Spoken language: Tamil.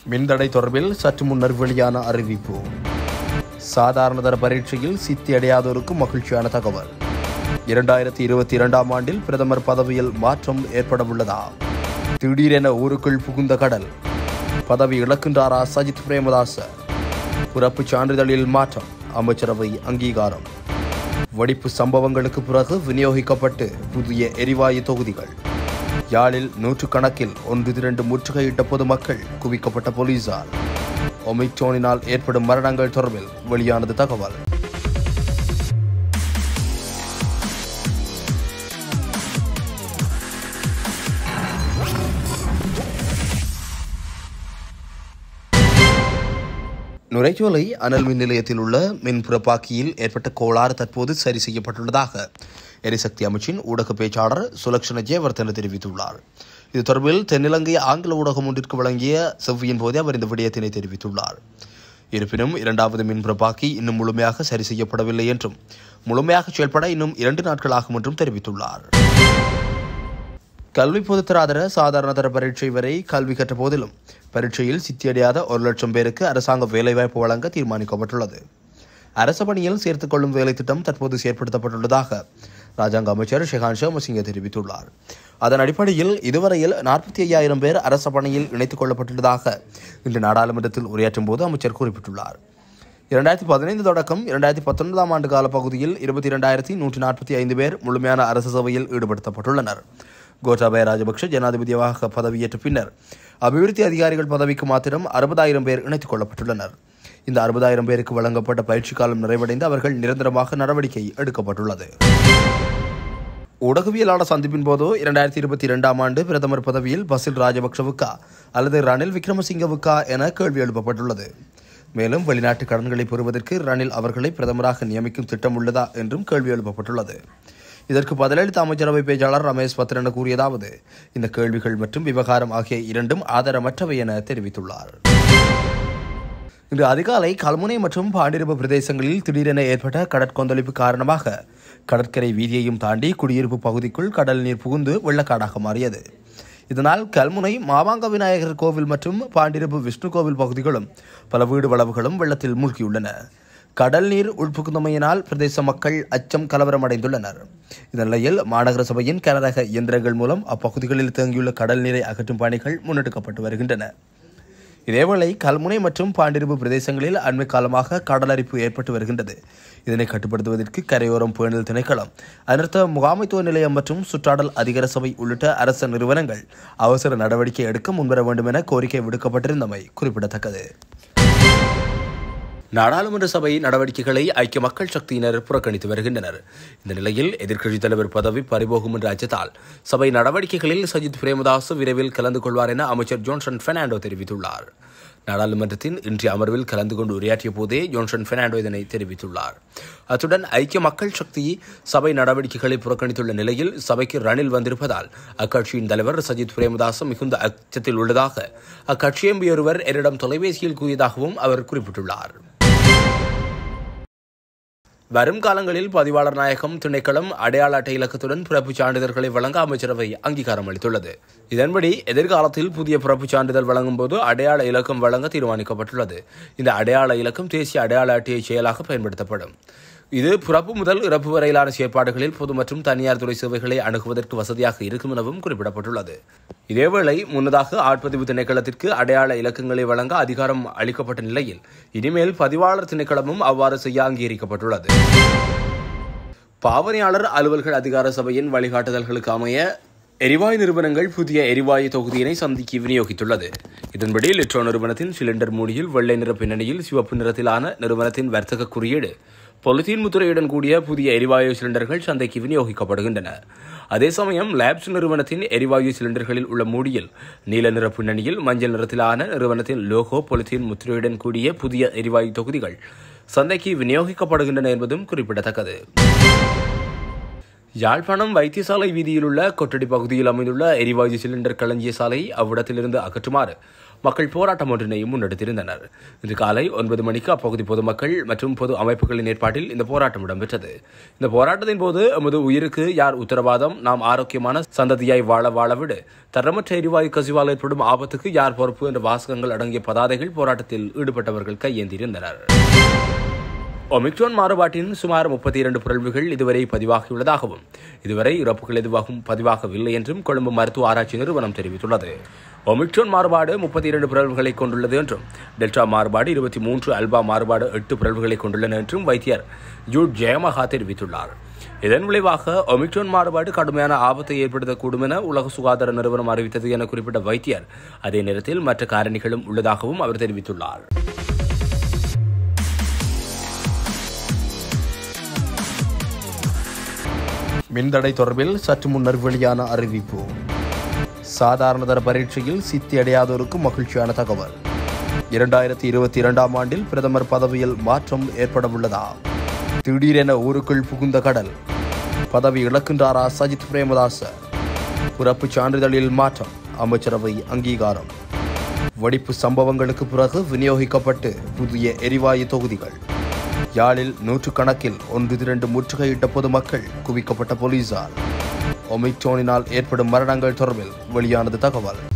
மின்தடை தொடர்பில் சற்று முன்னர் வெளியான அறிவிப்பு சாதாரணதர பரீட்சையில் சித்தி அடையாதோருக்கு மகிழ்ச்சியான தகவல் இரண்டாயிரத்தி இருபத்தி இரண்டாம் ஆண்டில் பிரதமர் பதவியில் மாற்றம் ஏற்படவுள்ளதா திடீரென ஊருக்குள் புகுந்த கடல் பதவி இழக்கின்றாரா சஜித் பிரேமதாச பிறப்புச் சான்றிதழில் மாற்றம் அமைச்சரவை அங்கீகாரம் வெடிப்பு சம்பவங்களுக்கு பிறகு விநியோகிக்கப்பட்டு புதிய எரிவாயு தொகுதிகள் யாழில் நூற்றுக்கணக்கில் ஒன்று திரண்டு முற்றுகையிட்ட பொதுமக்கள் குவிக்கப்பட்ட போலீசார் ஒமிக்ரோனினால் ஏற்படும் மரணங்கள் தொடர்பில் வெளியானது தகவல் நுரைச்சோலை அனல் மின் நிலையத்தில் உள்ள மின் புறப்பாக்கியில் ஏற்பட்ட கோளாறு தற்போது சரி செய்யப்பட்டுள்ளதாக எரிசக்தி அமைச்சின் ஊடக பேச்சாளர் சுலக்ஷண ஜெயவர்தன தெரிவித்துள்ளார் இது தொடர்பில் தென்னிலங்கை ஆங்கில ஊடகம் ஒன்றிற்கு வழங்கிய செவ்வியின் போதே அவர் இந்த விடயத்தினை தெரிவித்துள்ளார் இருப்பினும் இரண்டாவது மின் புறப்பாக்கி இன்னும் முழுமையாக சரி செய்யப்படவில்லை என்றும் முழுமையாக செயல்பட இன்னும் இரண்டு நாட்கள் ஆகும் என்றும் தெரிவித்துள்ளார் கல்வி பொதுத்தராதர சாதாரண தர பரீட்சை வரை கல்வி கற்ற போதிலும் பரீட்சையில் சித்தியடையாத ஒரு லட்சம் பேருக்கு அரசாங்க வேலைவாய்ப்பு வழங்க தீர்மானிக்கப்பட்டுள்ளது அரச பணியில் சேர்த்துக் கொள்ளும் வேலை திட்டம் தற்போது செயற்படுத்தப்பட்டுள்ளதாக ராஜாங்க அமைச்சர் ஷெகான் ஷேமசிங்க தெரிவித்துள்ளார் அதன் அடிப்படையில் இதுவரையில் நாற்பத்தி ஐயாயிரம் பேர் அரச பணியில் இணைத்துக் கொள்ளப்பட்டுள்ளதாக இன்று நாடாளுமன்றத்தில் உரையாற்றும் போது அமைச்சர் குறிப்பிட்டுள்ளார் இரண்டாயிரத்தி பதினைந்து தொடக்கம் இரண்டாயிரத்தி பத்தொன்பதாம் ஆண்டு கால பகுதியில் இருபத்தி இரண்டாயிரத்தி நூற்றி நாற்பத்தி ஐந்து பேர் முழுமையான அரசு சேவையில் ஈடுபடுத்தப்பட்டுள்ளனர் கோட்டாபய ராஜபக்ஷ ஜனாதிபதியாக பதவியேற்ற பின்னர் அபிவிருத்தி அதிகாரிகள் பதவிக்கு மாத்திரம் அறுபதாயிரம் பேர் இணைத்துக் கொள்ளப்பட்டுள்ளனர் இந்த அறுபதாயிரம் பேருக்கு வழங்கப்பட்ட பயிற்சி காலம் நிறைவடைந்து அவர்கள் நிரந்தரமாக நடவடிக்கை எடுக்கப்பட்டுள்ளது ஊடகவியலாளர் சந்திப்பின் போது இரண்டாயிரத்தி இருபத்தி இரண்டாம் ஆண்டு பிரதமர் பதவியில் பசில் ராஜபக்ஷவுக்கா அல்லது ரணில் விக்ரமசிங்கவுக்கா என கேள்வி எழுப்பப்பட்டுள்ளது மேலும் வெளிநாட்டு கடன்களை பெறுவதற்கு ரணில் அவர்களை பிரதமராக நியமிக்கும் திட்டம் உள்ளதா என்றும் கேள்வி எழுப்பப்பட்டுள்ளது இதற்கு பதிலளித்த அமைச்சரவை பேச்சாளர் ரமேஷ் பத்ரன கூறியதாவது இந்த கேள்விகள் மற்றும் விவகாரம் ஆகிய இரண்டும் ஆதாரமற்றவை என தெரிவித்துள்ளார் இன்று அதிகாலை கல்முனை மற்றும் பாண்டிருப்பு பிரதேசங்களில் திடீரென ஏற்பட்ட கடற்கொந்தளிப்பு காரணமாக கடற்கரை வீதியையும் தாண்டி குடியிருப்பு பகுதிக்குள் கடல் நீர் புகுந்து வெள்ளக்காடாக மாறியது இதனால் கல்முனை மாவாங்க விநாயகர் கோவில் மற்றும் பாண்டிருப்பு விஷ்ணு கோவில் பகுதிகளும் பல வீடு வளவுகளும் வெள்ளத்தில் மூழ்கியுள்ளன கடல் நீர் உள்புகுந்தமையினால் பிரதேச மக்கள் அச்சம் கலவரம் அடைந்துள்ளனர் இந்த நிலையில் மாநகர சபையின் கனரக இயந்திரங்கள் மூலம் அப்பகுதிகளில் தேங்கியுள்ள கடல் நீரை அகற்றும் பணிகள் முன்னெடுக்கப்பட்டு வருகின்றன இதேவேளை கல்முனை மற்றும் பாண்டிருப்பு பிரதேசங்களில் அண்மை காலமாக கடலரிப்பு ஏற்பட்டு வருகின்றது இதனை கட்டுப்படுத்துவதற்கு கரையோரம் பேணல் திணைக்களம் அனர்த்த முகாமைத்துவ நிலையம் மற்றும் சுற்றாடல் அதிகார சபை உள்ளிட்ட அரச நிறுவனங்கள் அவசர நடவடிக்கை எடுக்க முன்வர வேண்டும் என கோரிக்கை விடுக்கப்பட்டிருந்தமை குறிப்பிடத்தக்கது நாடாளுமன்ற சபை நடவடிக்கைகளை ஐக்கிய மக்கள் சக்தியினர் புறக்கணித்து வருகின்றனர் இந்த நிலையில் எதிர்க்கட்சித் தலைவர் பதவி பறிபோகும் என்ற அச்சத்தால் சபை நடவடிக்கைகளில் சஜித் பிரேமதாஸ் விரைவில் கலந்து கொள்வார் என அமைச்சர் ஜோன்சன் பெர்னாண்டோ தெரிவித்துள்ளார் நாடாளுமன்றத்தின் இன்றைய அமர்வில் கலந்து கொண்டு உரையாற்றிய போதே ஜோன்சன் பெர்னாண்டோ இதனை தெரிவித்துள்ளார் அத்துடன் ஐக்கிய மக்கள் சக்தி சபை நடவடிக்கைகளை புறக்கணித்துள்ள நிலையில் சபைக்கு ரணில் வந்திருப்பதால் அக்கட்சியின் தலைவர் சஜித் பிரேமதாஸ் மிகுந்த அச்சத்தில் உள்ளதாக அக்கட்சி எம்பி ஒருவர் என்னிடம் தொலைபேசியில் கூறியதாகவும் அவர் குறிப்பிட்டுள்ளார் வரும் காலங்களில் பதிவாளர் நாயகம் திணைக்களம் அடையாள அட்டை இலக்கத்துடன் பிறப்புச் சான்றிதழ்களை வழங்க அமைச்சரவை அங்கீகாரம் அளித்துள்ளது இதன்படி எதிர்காலத்தில் புதிய பிறப்புச் சான்றிதழ் வழங்கும் போது அடையாள இலக்கம் வழங்க தீர்மானிக்கப்பட்டுள்ளது இந்த அடையாள இலக்கம் தேசிய அடையாள அட்டையை செயலாக பயன்படுத்தப்படும் இது பிறப்பு முதல் இறப்பு வரையிலான செயற்பாடுகளில் பொது மற்றும் தனியார் துறை சேவைகளை அணுகுவதற்கு வசதியாக இருக்கும் எனவும் குறிப்பிடப்பட்டுள்ளது இதேவேளை முன்னதாக ஆட்பதிவு திணைக்களத்திற்கு அடையாள இலக்கங்களை வழங்க அதிகாரம் அளிக்கப்பட்ட நிலையில் இனிமேல் பதிவாளர் திணைக்களமும் அவ்வாறு செய்ய அங்கீகரிக்கப்பட்டுள்ளது பாவனையாளர் அலுவல்கள் அதிகார சபையின் வழிகாட்டுதல்களுக்கு அமைய எரிவாயு நிறுவனங்கள் புதிய எரிவாயு தொகுதியினை சந்திக்கு விநியோகித்துள்ளது இதன்படி லிட்ரோ நிறுவனத்தின் சிலிண்டர் மூடியில் வெள்ளை நிற பின்னணியில் சிவப்பு நிறத்திலான நிறுவனத்தின் வர்த்தக குறியீடு பொலித்தீன் முத்திரையுடன் கூடிய புதிய எரிவாயு சிலிண்டர்கள் சந்தைக்கு விநியோகிக்கப்படுகின்றன அதே சமயம் லேப்ஸ் நிறுவனத்தின் எரிவாயு சிலிண்டர்களில் உள்ள மூடியில் நீல நிற பின்னணியில் மஞ்சள் நிறத்திலான நிறுவனத்தின் லோகோ பொலித்தீன் முத்திரையுடன் கூடிய புதிய எரிவாயு தொகுதிகள் சந்தைக்கு விநியோகிக்கப்படுகின்றன என்பதும் குறிப்பிடத்தக்கது யாழ்ப்பாணம் வைத்தியசாலை வீதியில் உள்ள கொட்டடி பகுதியில் அமைந்துள்ள எரிவாயு சிலிண்டர் களஞ்சிய சாலை அவ்விடத்திலிருந்து அகற்றுமாறு மக்கள் போராட்டம் ஒன்றினையும் முன்னெடுத்திருந்தனர் இன்று காலை ஒன்பது மணிக்கு அப்பகுதி பொதுமக்கள் மற்றும் பொது அமைப்புகளின் ஏற்பாட்டில் இந்த போராட்டம் இடம்பெற்றது இந்த போராட்டத்தின் போது எமது உயிருக்கு யார் உத்தரவாதம் நாம் ஆரோக்கியமான சந்ததியாய் வாழ வாழ விடு தரமற்ற எரிவாயு கசிவால் ஏற்படும் ஆபத்துக்கு யார் பொறுப்பு என்ற வாசகங்கள் அடங்கிய பதாதைகள் போராட்டத்தில் ஈடுபட்டவர்கள் கையேந்தியிருந்தனர் ஒமிக்ரான் மாறுபாட்டின் சுமார் முப்பத்தி இரண்டு பிறழ்வுகள் இதுவரை பதிவாகியுள்ளதாகவும் இதுவரை இறப்புகள் எதுவாகவும் பதிவாகவில்லை என்றும் கொழும்பு மருத்துவ ஆராய்ச்சி நிறுவனம் தெரிவித்துள்ளது ஒமிக்ரான் மாறுபாடு முப்பத்தி இரண்டு பிறழ்வுகளை கொண்டுள்ளது என்றும் டெல்டா மாறுபாடு இருபத்தி மூன்று அல்பா மாறுபாடு எட்டு பிறழ்வுகளை கொண்டுள்ளன என்றும் வைத்தியர் ஜூட் ஜெயமகா தெரிவித்துள்ளார் இதன் விளைவாக ஒமிக்ரான் மாறுபாடு கடுமையான ஆபத்தை ஏற்படுத்தக்கூடும் என உலக சுகாதார நிறுவனம் அறிவித்தது என குறிப்பிட்ட வைத்தியர் அதே நேரத்தில் மற்ற காரணிகளும் உள்ளதாகவும் அவர் தெரிவித்துள்ளார் மின்தடை தொடர்பில் சற்று முன்னர் வெளியான அறிவிப்பு சாதாரணதர பரீட்சையில் சித்தி அடையாதோருக்கு மகிழ்ச்சியான தகவல் இரண்டாயிரத்தி இருபத்தி இரண்டாம் ஆண்டில் பிரதமர் பதவியில் மாற்றம் ஏற்படவுள்ளதா திடீரென ஊருக்குள் புகுந்த கடல் பதவி இழக்கின்றாரா சஜித் பிரேமதாச பிறப்புச் சான்றிதழில் மாற்றம் அமைச்சரவை அங்கீகாரம் வெடிப்பு சம்பவங்களுக்கு பிறகு விநியோகிக்கப்பட்டு புதிய எரிவாயு தொகுதிகள் யாழில் நூற்றுக்கணக்கில் ஒன்று இரண்டு முற்றுகையிட்ட பொதுமக்கள் குவிக்கப்பட்ட போலீசார் ஒமிக்ரோனினால் ஏற்படும் மரணங்கள் தொடர்பில் வெளியானது தகவல்